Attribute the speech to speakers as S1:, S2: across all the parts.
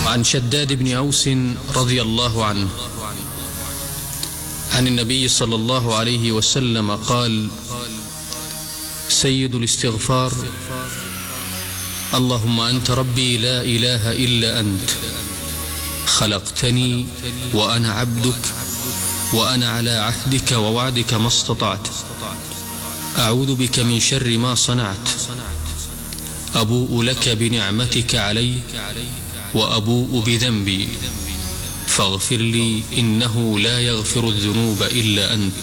S1: عن شداد بن أوس رضي الله عنه عن النبي صلى الله عليه وسلم قال سيد الاستغفار اللهم أنت ربي لا إله إلا أنت خلقتني وأنا عبدك وأنا على عهدك ووعدك ما استطعت أعوذ بك من شر ما صنعت أبوء لك بنعمتك علي وأبوء بذنبي فاغفر لي إنه لا يغفر الذنوب إلا أنت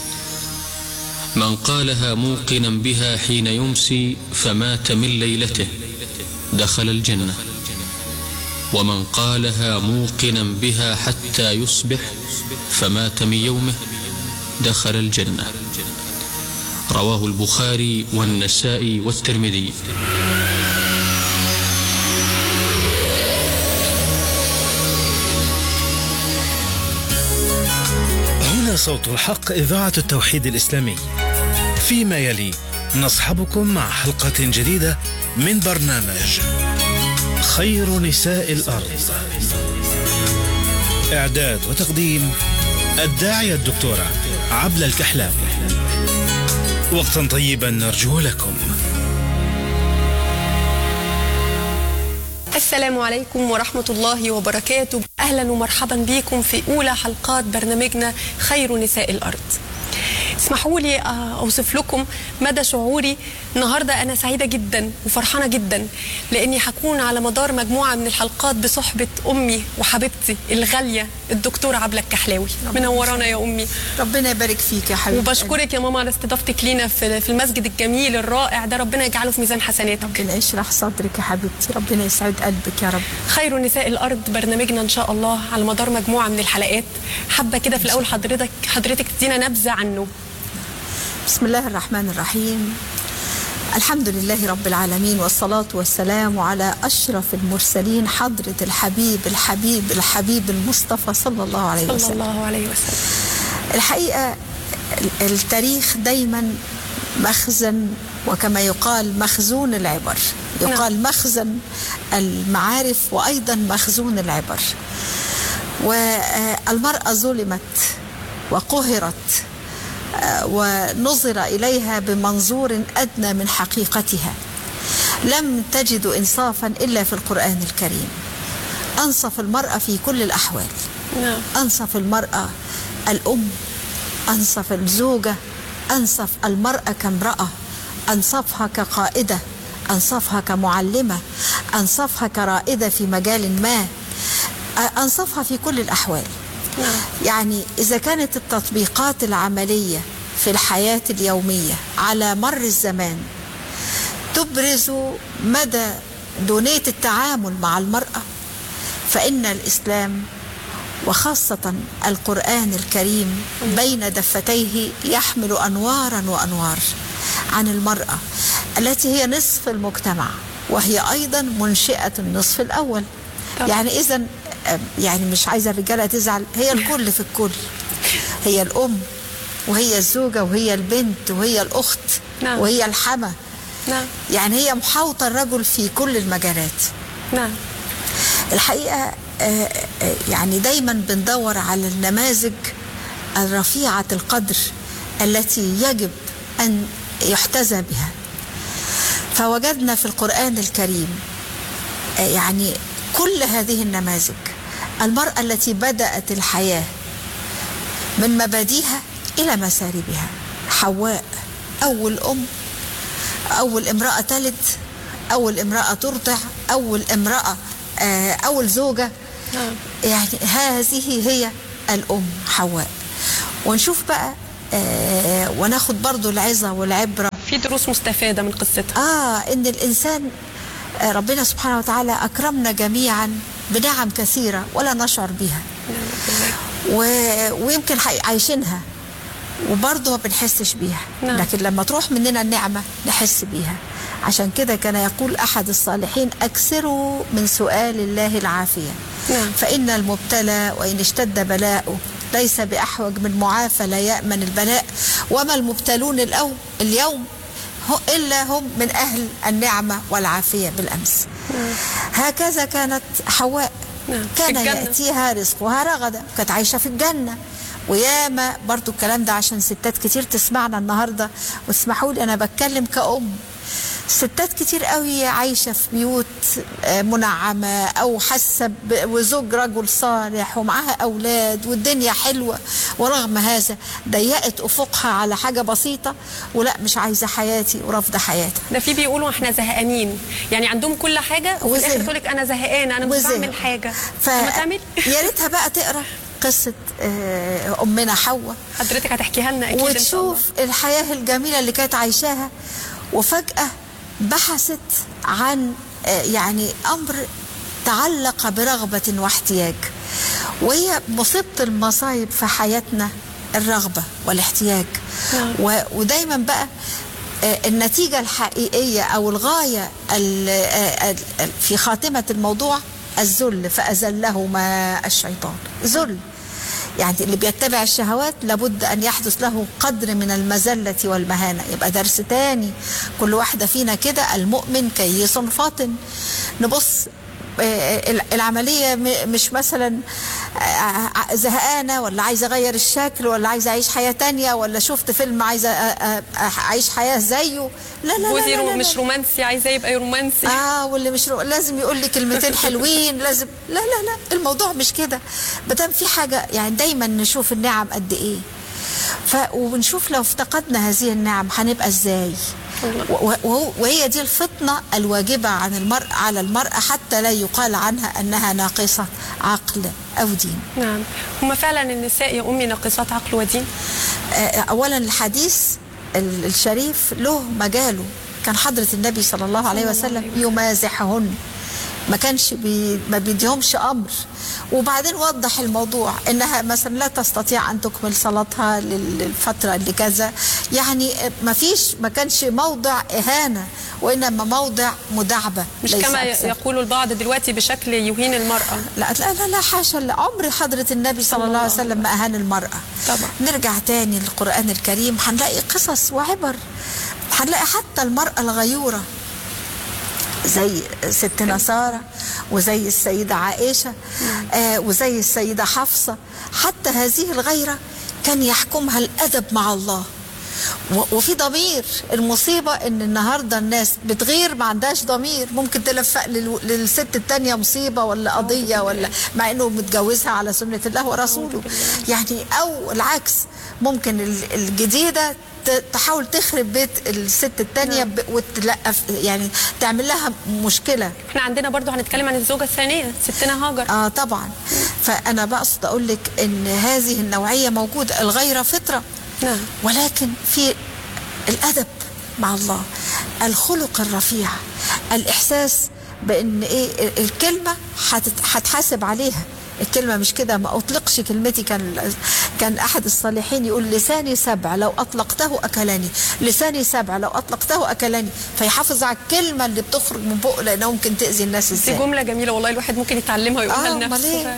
S1: من قالها موقنا بها حين يمسي فمات من ليلته دخل الجنة ومن قالها موقنا بها حتى يصبح فمات من يومه دخل الجنة رواه البخاري والنسائي والترمذي
S2: هنا صوت الحق إذاعة التوحيد الإسلامي فيما يلي نصحبكم مع حلقة جديدة من برنامج خير نساء الأرض إعداد وتقديم الداعية الدكتورة عبلة الكحلاوي وقتا طيبا نرجو لكم
S3: السلام عليكم ورحمة الله وبركاته أهلا ومرحبا بكم في أولى حلقات برنامجنا خير نساء الأرض اسمحوا لي أوصف لكم مدى شعوري النهاردة أنا سعيدة جدا وفرحانة جدا لأني هكون على مدار مجموعة من الحلقات بصحبة أمي وحبيبتي الغالية الدكتورة عبلة الكحلاوي منورانا يا أمي
S4: ربنا يبارك فيك يا حبيبتي
S3: وبشكرك يا ماما على استضافتك لينا في في المسجد الجميل الرائع ده ربنا يجعله في ميزان حسناتك
S4: ربنا يشرح صدرك يا حبيبتي ربنا يسعد قلبك يا رب
S3: خير نساء الارض برنامجنا ان شاء الله على مدار مجموعه من الحلقات حابه كده في الاول حضرتك حضرتك تدينا نبذه عنه
S4: بسم الله الرحمن الرحيم الحمد لله رب العالمين والصلاة والسلام على أشرف المرسلين حضرة الحبيب الحبيب الحبيب المصطفى صلى الله عليه
S3: صلى
S4: وسلم
S3: الله عليه وسلم
S4: الحقيقة ال- التاريخ دايما مخزن وكما يقال مخزون العبر يقال مخزن المعارف وأيضا مخزون العبر والمرأة ظلمت وقهرت آه، ونظر إليها بمنظور أدنى من حقيقتها لم تجد إنصافا إلا في القرآن الكريم أنصف المرأة في كل الأحوال
S3: نعم
S4: أنصف المرأة الأم أنصف الزوجة أنصف المرأة كامرأة أنصفها كقائدة أنصفها كمعلمة أنصفها كرائدة في مجال ما أنصفها في كل الأحوال
S3: نعم
S4: يعني إذا كانت التطبيقات العملية في الحياة اليومية على مر الزمان تبرز مدى دونية التعامل مع المرأة فإن الإسلام وخاصة القرآن الكريم بين دفتيه يحمل أنوارا وأنوار عن المرأة التي هي نصف المجتمع وهي أيضا منشئة النصف الأول
S3: طبعا.
S4: يعني إذا يعني مش عايزة الرجالة تزعل هي الكل في الكل هي الأم وهي الزوجة وهي البنت وهي الأخت
S3: نعم.
S4: وهي الحمى
S3: نعم
S4: يعني هي محاوطة الرجل في كل المجالات
S3: نعم
S4: الحقيقة آه، آه، يعني دايما بندور على النماذج الرفيعة القدر التي يجب أن يحتذى بها فوجدنا في القرآن الكريم آه، يعني كل هذه النماذج المرأة التي بدأت الحياة من مبادئها إلى مساربها حواء أول أم أول امرأة تلد أول امرأة ترضع أول امرأة آه، أول زوجة
S3: نعم.
S4: يعني هذه هي الأم حواء ونشوف بقى آه، وناخد برضو العظة والعبرة
S3: في دروس مستفاده من قصتها
S4: آه إن الإنسان آه، ربنا سبحانه وتعالى أكرمنا جميعا بنعم كثيرة ولا نشعر بها و... ويمكن حي- عايشينها وبرضه ما بنحسش بيها
S3: نعم.
S4: لكن لما تروح مننا النعمة نحس بيها عشان كده كان يقول أحد الصالحين أكثروا من سؤال الله العافية
S3: نعم.
S4: فإن المبتلى وإن اشتد بلاؤه ليس بأحوج من معافى لا يأمن البلاء وما المبتلون الأو اليوم هو- إلا هم من أهل النعمة والعافية بالأمس هكذا كانت حواء
S3: نعم، في
S4: كان
S3: الجنة.
S4: يأتيها رزقها رغدا كانت عايشة في الجنة وياما برضو الكلام ده عشان ستات كتير تسمعنا النهاردة واسمحوا لي أنا بتكلم كأم ستات كتير قوي عايشة في بيوت آه، منعمة أو حاسة ب- وزوج رجل صالح ومعاها أولاد والدنيا حلوة ورغم هذا ضيقت أفقها على حاجة بسيطة ولا مش عايزة حياتي ورافضة حياتها
S3: ده في بيقولوا احنا زهقانين يعني عندهم كل حاجه وفي الاخر
S4: وزهق.
S3: تقول لك انا زهقانه انا مش
S4: وزهق.
S3: بعمل حاجه
S4: ف...
S3: طب ما تعملي
S4: يا ريتها بقى تقرا قصة آه، أمنا حواء
S3: حضرتك هتحكيها لنا اكيد ان شاء الله
S4: وتشوف الحياة الجميلة اللي كانت عايشاها وفجأة بحثت عن آه، يعني أمر تعلق برغبة واحتياج وهي مصيبة المصايب في حياتنا الرغبة والاحتياج
S3: نعم.
S4: و- ودايما بقى آه، النتيجة الحقيقية أو الغاية ال- آه، ال- في خاتمة الموضوع الذل فأزلهما الشيطان ذل يعني اللي بيتبع الشهوات لابد أن يحدث له قدر من المذلة والمهانة يبقى درس تاني كل واحدة فينا كده المؤمن كيس فاطن نبص آه، العملية م- مش مثلا آه، زهقانة ولا عايزة أغير الشكل ولا عايزة أعيش حياة تانية ولا شفت فيلم عايزة آه، آه، أعيش حياة زيه لا لا لا,
S3: جوزي
S4: لا, لا, لا.
S3: مش رومانسي عايزاه يبقى رومانسي
S4: اه واللي مش رو... لازم يقول لي كلمتين حلوين لازم لا لا لا الموضوع مش كده بدل في حاجه يعني دايما نشوف النعم قد ايه ف ونشوف لو افتقدنا هذه النعم هنبقى ازاي و- و- وهي دي الفطنه الواجبه عن المرء على المراه حتى لا يقال عنها انها ناقصه عقل او دين
S3: نعم هما فعلا النساء يا امي ناقصات عقل ودين
S4: آه، اولا الحديث ال- الشريف له مجاله كان حضرة النبي صلى الله عليه
S3: صلى الله
S4: وسلم
S3: عليه وسلم.
S4: يمازحهن ما كانش بي ما بيديهمش امر وبعدين وضح الموضوع انها مثلا لا تستطيع ان تكمل صلاتها لل- للفتره اللي كذا يعني ما فيش ما كانش موضع اهانه وانما موضع مداعبه
S3: مش
S4: ليس
S3: كما
S4: أكثر.
S3: يقول البعض دلوقتي بشكل يهين المراه
S4: لا لا لا, لا حاشا لا، عمر حضرة النبي صلى الله عليه وسلم ما أهان المرأة
S3: طبعا.
S4: نرجع تاني للقرآن الكريم هنلاقي قصص وعبر هنلاقي حتى المرأة الغيورة زي ستنا سارة وزي السيدة عائشة آه وزي السيدة حفصة حتى هذه الغيرة كان يحكمها الأدب مع الله و- وفي ضمير المصيبة ان النهاردة الناس بتغير ما عندهاش ضمير ممكن تلفق لل- للست التانية مصيبة ولا قضية ولا مع انه متجوزها على سنة الله ورسوله يعني او العكس ممكن ال- الجديدة ت- تحاول تخرب بيت الست التانية ب- وتلقف يعني تعمل لها مشكلة
S3: احنا عندنا برضو هنتكلم عن الزوجه الثانيه ستنا هاجر
S4: اه طبعا فانا بقصد اقول لك ان هذه النوعية موجودة الغيرة فطرة
S3: نعم.
S4: ولكن في الادب مع الله الخلق الرفيع الاحساس بان ايه الكلمه هتت- هتحاسب عليها الكلمه مش كده ما اطلقش كلمتي كان كان احد الصالحين يقول لساني سبع لو اطلقته اكلني لساني سبع لو اطلقته اكلني فيحافظ على الكلمه اللي بتخرج من بقه لانها ممكن تاذي الناس
S3: دي
S4: ازاي
S3: جمله جميله والله الواحد ممكن يتعلمها ويقولها
S4: آه، أمال
S3: لنفسه
S4: إيه؟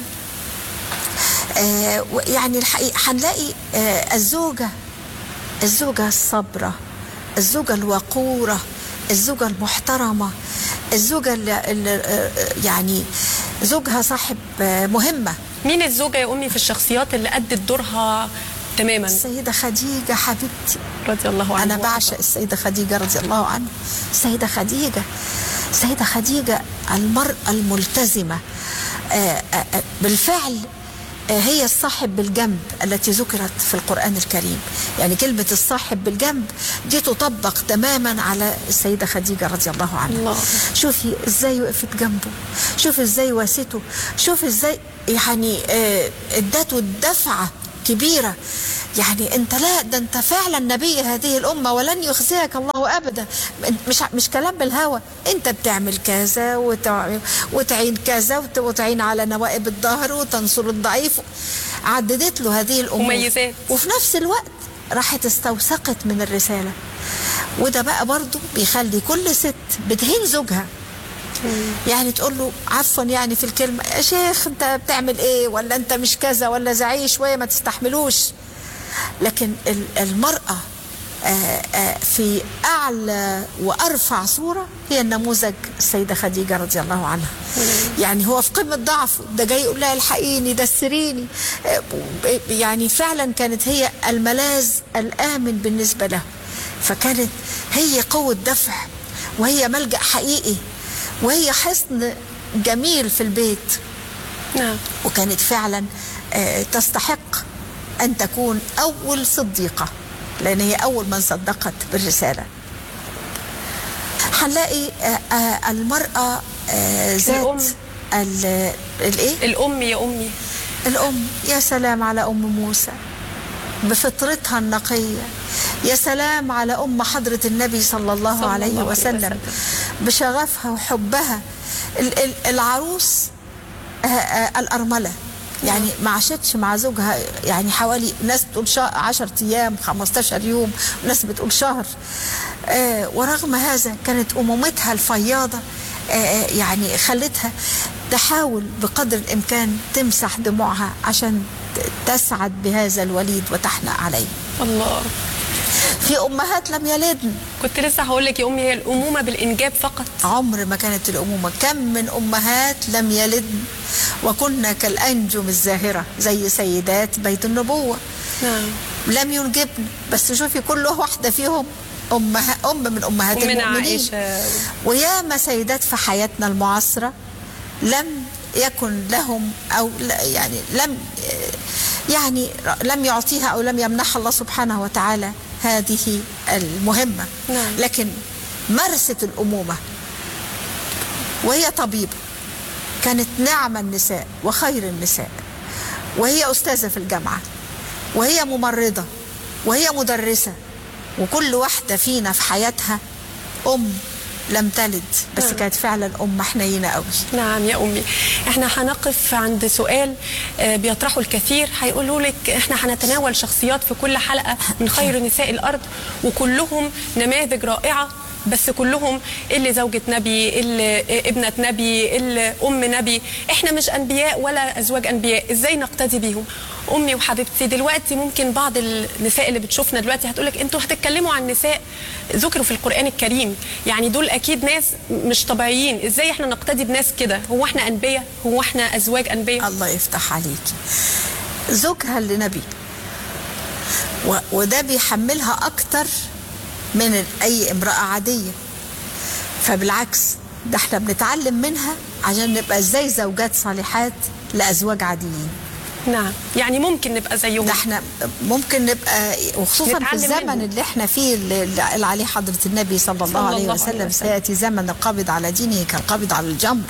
S4: آه، و- يعني الحقيقة هنلاقي آه، الزوجة الزوجة الصبرة الزوجة الوقورة الزوجة المحترمة الزوجة اللي, اللي آه، يعني زوجها صاحب آه، مهمة
S3: مين الزوجه يا امي في الشخصيات اللي ادت دورها تماما
S4: السيدة خديجة حبيبتي
S3: رضي الله عنها
S4: أنا بعشق السيدة خديجة رضي الله عنها السيدة خديجة السيدة خديجة المرأة الملتزمة آه، آه، آه، بالفعل آه، هي الصاحب بالجنب التي ذكرت في القرآن الكريم يعني كلمة الصاحب بالجنب دي تطبق تماما على السيدة خديجة رضي الله عنها
S3: الله.
S4: شوفي ازاي وقفت جنبه شوفي ازاي واسته شوفي ازاي يعني آه، ادته الدفعة كبيرة يعني انت لا ده انت فعلا نبي هذه الامه ولن يخزيك الله ابدا انت مش مش كلام بالهوى انت بتعمل كذا وتع- وتعين كذا وت- وتعين على نوائب الظهر وتنصر الضعيف عددت له هذه الامور
S3: مميزات.
S4: وفي نفس الوقت راحت استوثقت من الرساله وده بقى برضو بيخلي كل ست بتهين زوجها يعني تقول له عفوا يعني في الكلمة يا شيخ انت بتعمل ايه ولا انت مش كذا ولا زعيه شوية ما تستحملوش لكن ال- المرأة آه، آه، في أعلى وأرفع صورة هي النموذج السيدة خديجة رضي الله عنها يعني هو في قمة ضعفه ده جاي يقول لها الحقيني دسريني آه، يعني فعلا كانت هي الملاذ الآمن بالنسبة له فكانت هي قوة دفع وهي ملجأ حقيقي وهي حصن جميل في البيت
S3: نعم
S4: وكانت فعلا آه، تستحق أن تكون أول صديقة لأن هي أول من صدقت بالرسالة هنلاقي آه، آه، المرأة آه، ذات
S3: الأم.
S4: ال- الإيه؟
S3: الام يا امي
S4: الأم يا سلام على أم موسى بفطرتها النقية يا سلام على أم حضرة النبي صلى الله
S3: صلى
S4: عليه
S3: الله عليه
S4: وسلم
S3: وسلم.
S4: بشغفها وحبها ال- ال- العروس آه، آه، الأرملة يعني ما عاشتش مع زوجها يعني حوالي ناس بتقول شهر 10 أيام 15 يوم وناس بتقول شهر آه، ورغم هذا كانت أمومتها الفياضة آه، يعني خلتها تحاول بقدر الإمكان تمسح دموعها عشان ت- تسعد بهذا الوليد وتحنأ عليه
S3: الله
S4: في أمهات لم يلدن
S3: كنت لسه هقول لك يا امي هي الامومه بالانجاب فقط
S4: عمر ما كانت الأمومة كم من أمهات لم يلدن وكنا كالأنجم الزاهرة زي سيدات بيت النبوة
S3: نعم
S4: لم ينجبن بس شوفي كل واحدة فيهم أمها أم من أمهات
S3: أمنا
S4: المؤمنين
S3: عائشة.
S4: وياما سيدات في حياتنا المعاصرة لم يكن لهم أو لا- يعني لم يعني لم يعطيها أو لم يمنحها الله سبحانه وتعالى هذه المهمة
S3: نعم.
S4: لكن مارست الأمومة وهي طبيبة كانت نعم النساء وخير النساء وهي أستاذة في الجامعة وهي ممرضة وهي مدرسة وكل واحدة فينا في حياتها أم لم تلد بس
S3: نعم.
S4: كانت فعلا أم حنينة قوي
S3: نعم يا أمي احنا هنقف عند سؤال آه، بيطرحه الكثير هيقولوا لك احنا هنتناول شخصيات في كل حلقة من خير نساء الأرض وكلهم نماذج رائعة بس كلهم اللي زوجة نبي اللي ابنة نبي اللي أم نبي احنا مش أنبياء ولا أزواج أنبياء ازاي نقتدي بيهم أمي وحبيبتي دلوقتي ممكن بعض النساء اللي بتشوفنا دلوقتي هتقولك انتوا هتتكلموا عن نساء ذكروا في القرآن الكريم يعني دول أكيد ناس مش طبيعيين ازاي احنا نقتدي بناس كده هو احنا أنبياء هو احنا أزواج أنبياء
S4: الله يفتح عليكي زوجها اللي نبي و- وده بيحملها أكتر من أي امرأة عادية فبالعكس ده احنا بنتعلم منها عشان نبقى ازاي زوجات صالحات لأزواج عاديين
S3: نعم يعني ممكن نبقى زيهم
S4: ده احنا ممكن نبقى وخصوصا في
S3: نتعلم
S4: الزمن
S3: منهم.
S4: اللي احنا فيه اللي اللي قال عليه حضرة النبي صلى الله
S3: صلى
S4: عليه
S3: الله عليه
S4: وسلم
S3: وسلم.
S4: سيأتي زمن القابض على دينه كالقابض على الجمر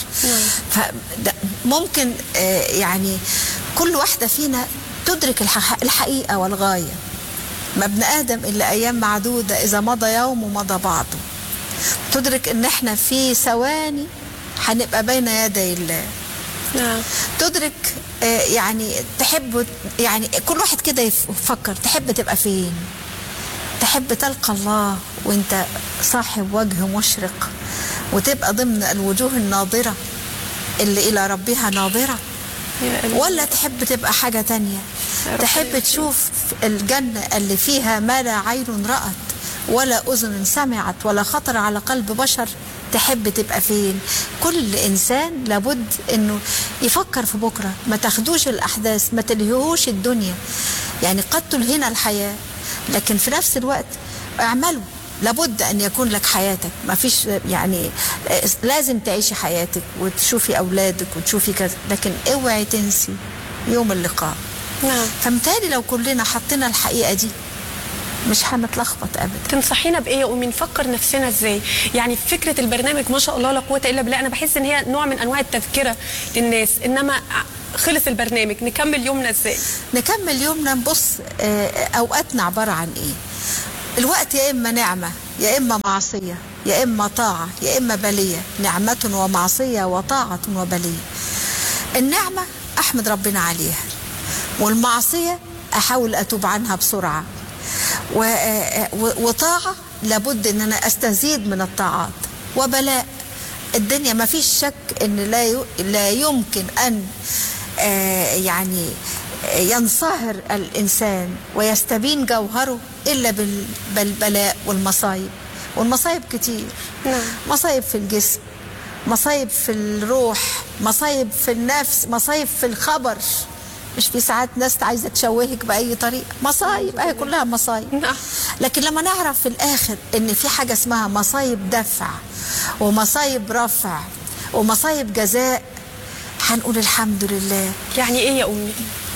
S4: فممكن يعني كل واحدة فينا تدرك الح- الحقيقة والغاية ما ابن آدم إلا أيام معدودة إذا مضى يوم ومضى بعضه تدرك إن احنا في ثواني هنبقى بين يدي الله
S3: نعم
S4: تدرك آه، يعني تحب يعني كل واحد كده يفكر تحب تبقى فين تحب تلقى الله وانت صاحب وجه مشرق وتبقى ضمن الوجوه الناظرة اللي إلى ربها ناظرة
S3: يا أمي.
S4: ولا تحب تبقى حاجة تانية
S3: يا رب
S4: تحب
S3: يكرمك.
S4: تشوف الجنة اللي فيها ما لا عين رأت ولا أذن سمعت ولا خطر على قلب بشر تحب تبقى فين كل إنسان لابد أنه يفكر في بكرة ما تاخدوش الأحداث ما تلهوش الدنيا يعني قد تلهنا الحياة لكن في نفس الوقت اعملوا لابد ان يكون لك حياتك ما فيش يعني آه، لازم تعيشي حياتك وتشوفي اولادك وتشوفي كذا لكن اوعي تنسي يوم اللقاء
S3: نعم
S4: فمتهيألي لو كلنا حطينا الحقيقه دي مش هنتلخبط ابدا
S3: تنصحينا بايه يا امي نفكر نفسنا ازاي يعني فكره البرنامج ما شاء الله لا قوه الا بالله انا بحس ان هي نوع من انواع التذكره للناس انما خلص البرنامج نكمل يومنا ازاي
S4: نكمل يومنا نبص آه، اوقاتنا عباره عن ايه الوقت يا اما نعمه يا اما معصيه يا اما طاعه يا اما بليه نعمه ومعصيه وطاعه وبليه النعمه احمد ربنا عليها والمعصيه احاول اتوب عنها بسرعه و- آه، و- وطاعه لابد ان انا استزيد من الطاعات وبلاء الدنيا ما فيش شك ان لا ي- لا يمكن ان آه، يعني ينصهر الإنسان ويستبين جوهره إلا بال- بالبلاء والمصايب والمصايب كتير
S3: نعم.
S4: مصايب في الجسم مصايب في الروح مصايب في النفس مصايب في الخبر مش في ساعات ناس عايزة تشوهك بأي طريقة مصايب هي كلها مصايب
S3: نعم.
S4: لكن لما نعرف في الآخر إن في حاجة اسمها مصايب دفع ومصايب رفع ومصايب جزاء هنقول الحمد لله
S3: يعني ايه يا امي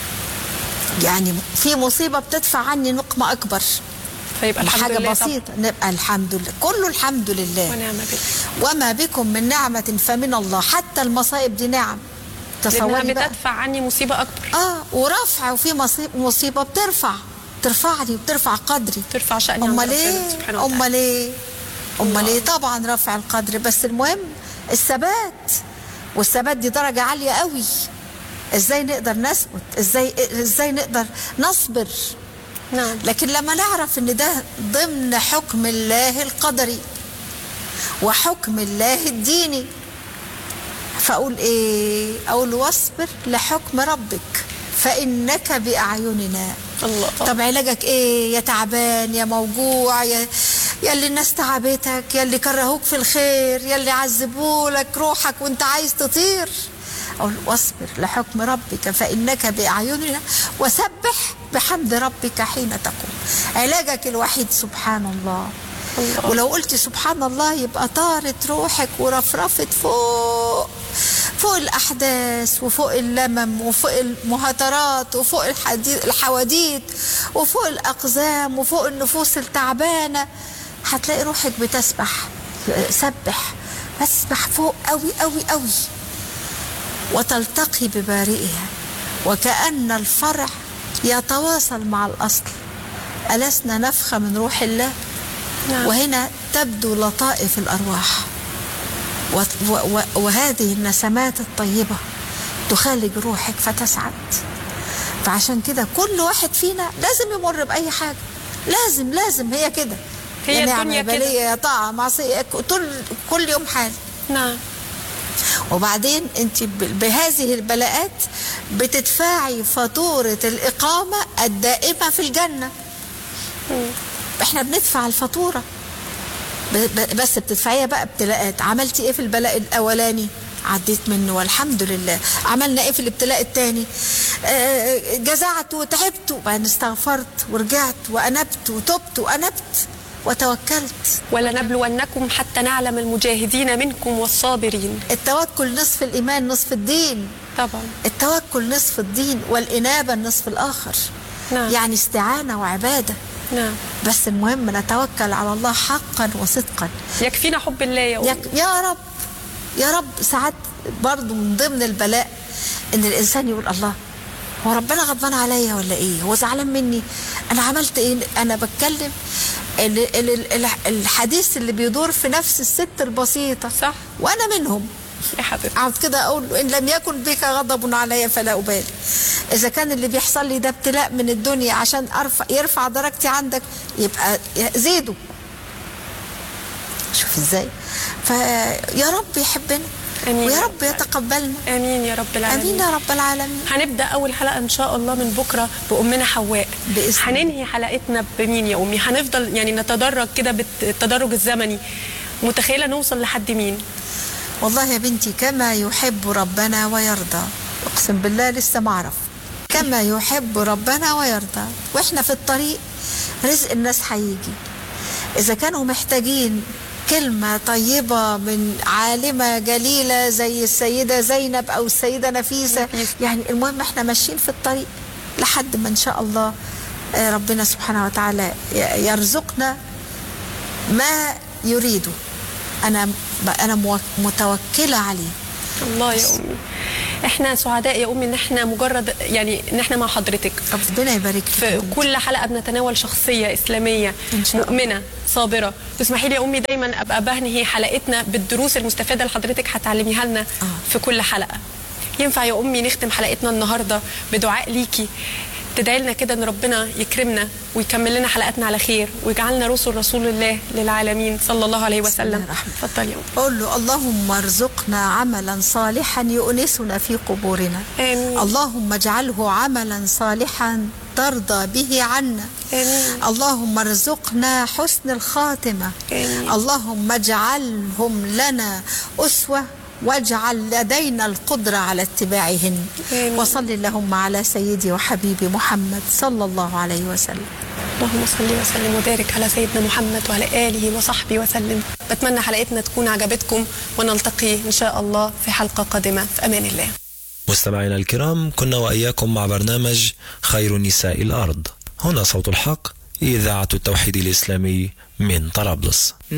S4: يعني في مصيبة بتدفع عني نقمة أكبر
S3: فيبقى الحمد
S4: حاجة
S3: لله طبعاً.
S4: بسيطة نبقى الحمد لله كله الحمد لله
S3: ونعم بالله
S4: وما بكم من نعمة فمن الله حتى المصائب دي نعم
S3: لانها
S4: تصوري بقى
S3: بتدفع عني مصيبه اكبر
S4: اه ورفع وفي مصيب- مصيبة بترفع ترفعني وبترفع قدري
S3: ترفع شأني عند
S4: امال
S3: ربنا
S4: ايه
S3: سبحانه وتعالى.
S4: امال ايه امال ايه طبعا رفع القدر بس المهم الثبات والثبات دي درجة عالية قوي ازاي نقدر نثبت ازاي ازاي نقدر نصبر
S3: نعم
S4: لكن لما نعرف ان ده ضمن حكم الله القدري وحكم الله الديني فاقول ايه اقول واصبر لحكم ربك فانك باعيننا
S3: الله
S4: طب علاجك ايه يا تعبان يا موجوع يا يا اللي الناس تعبتك يا اللي كرهوك في الخير يا اللي عذبولك روحك وانت عايز تطير أقول واصبر لحكم ربك فإنك بأعيننا وسبح بحمد ربك حين تقوم علاجك الوحيد سبحان الله
S3: الله.
S4: ولو قلت سبحان الله يبقى طارت روحك ورفرفت فوق فوق الأحداث وفوق اللمم وفوق المهاترات وفوق الحدي- الحواديت وفوق الأقزام وفوق النفوس التعبانة هتلاقي روحك بتسبح سبح بسبح فوق قوي قوي قوي وتلتقي ببارئها وكأن الفرع يتواصل مع الأصل ألسنا نفخة من روح الله
S3: نعم.
S4: وهنا تبدو لطائف الأرواح و- و- و- وهذه النسمات الطيبة تخالج روحك فتسعد فعشان كده كل واحد فينا لازم يمر بأي حاجة لازم لازم هي كده
S3: هي
S4: يا
S3: الدنيا
S4: نعمة
S3: كده.
S4: بلية يا طاعة معصية كل كل يوم حال
S3: نعم
S4: وبعدين انت ب- بهذه البلاءات بتدفعي فاتورة الإقامة الدائمة في الجنة احنا بندفع الفاتورة ب- ب- بس بتدفعيها بقى ابتلاءات عملتي ايه في البلاء الأولاني عديت منه والحمد لله عملنا ايه في الابتلاء الثاني آه، جزعت وتعبت وبعدين استغفرت ورجعت وأنبت وتبت وأنبت وتوكلت
S3: ولنبلونكم حتى نعلم المجاهدين منكم والصابرين
S4: التوكل نصف الإيمان نصف الدين
S3: طبعا
S4: التوكل نصف الدين والإنابة النصف الآخر
S3: نعم.
S4: يعني استعانة وعبادة
S3: نعم
S4: بس المهم نتوكل على الله حقا وصدقا
S3: يكفينا حب الله يا أمي
S4: يك- يا رب يا رب ساعات برضو من ضمن البلاء ان الانسان يقول الله هو ربنا غضبان عليا ولا ايه هو زعلان مني انا عملت ايه انا بتكلم ال- ال- ال- الحديث اللي بيدور في نفس الست البسيطة
S3: صح.
S4: وانا منهم
S3: يا حبيبتي
S4: اقعد كده اقول له ان لم يكن بك غضب علي فلا ابالي اذا كان اللي بيحصل لي ده ابتلاء من الدنيا عشان ارفع يرفع درجتي عندك يبقى زيده شوف ازاي فيا رب يحبنا
S3: آمين
S4: ويا
S3: يا
S4: رب
S3: رب العالمين.
S4: يتقبلنا
S3: امين يا رب العالمين
S4: امين يا رب العالمين
S3: هنبدا اول حلقه ان شاء الله من بكره بامنا حواء
S4: بإذن الله.
S3: هننهي حلقتنا بمين يا امي هنفضل يعني نتدرج كده بالتدرج الزمني متخيله نوصل لحد مين
S4: والله يا بنتي كما يحب ربنا ويرضى اقسم بالله لسه ما اعرف كما يحب ربنا ويرضى واحنا في الطريق رزق الناس هيجي اذا كانوا محتاجين كلمة طيبة من عالمة جليلة زي السيدة زينب أو السيدة نفيسة
S3: نفيسة.
S4: يعني المهم احنا ماشيين في الطريق لحد ما إن شاء الله آه، ربنا سبحانه وتعالى ي- يرزقنا ما يريده أنا أنا مو- متوكلة عليه
S3: الله يا امي احنا سعداء يا امي ان احنا مجرد يعني ان احنا مع حضرتك
S4: ربنا يبارك فيك يا
S3: في
S4: بنتي.
S3: كل حلقه بنتناول شخصيه اسلاميه
S4: إن شاء الله.
S3: مؤمنه صابره تسمحي لي يا امي دايما ابقى بهنهي حلقتنا بالدروس المستفاده اللي حضرتك هتعلميها لنا
S4: آه.
S3: في كل حلقه ينفع يا امي نختم حلقتنا النهارده بدعاء ليكي تدعي لنا كده ان ربنا يكرمنا ويكمل لنا حلقاتنا على خير ويجعلنا رسل رسول الله للعالمين صلى الله عليه
S4: بسم الله
S3: وسلم
S4: الرحمن
S3: اتفضل يا أم.
S4: قول له اللهم ارزقنا عملا صالحا يؤنسنا في قبورنا
S3: آمين.
S4: اللهم اجعله عملا صالحا ترضى به عنا
S3: آمين.
S4: اللهم ارزقنا حسن الخاتمة
S3: آمين.
S4: اللهم اجعلهم لنا أسوة واجعل لدينا القدرة على اتباعهن
S3: آمين.
S4: وصل اللهم على سيدي وحبيبي محمد صلى الله عليه وسلم
S3: اللهم صل وسلم وبارك على سيدنا محمد وعلى اله وصحبه وسلم بتمنى حلقتنا تكون عجبتكم ونلتقي ان شاء الله في حلقه قادمه في امان الله
S5: مستمعينا الكرام كنا وإياكم مع برنامج خير نساء الأرض هنا صوت الحق إذاعة التوحيد الإسلامي من طرابلس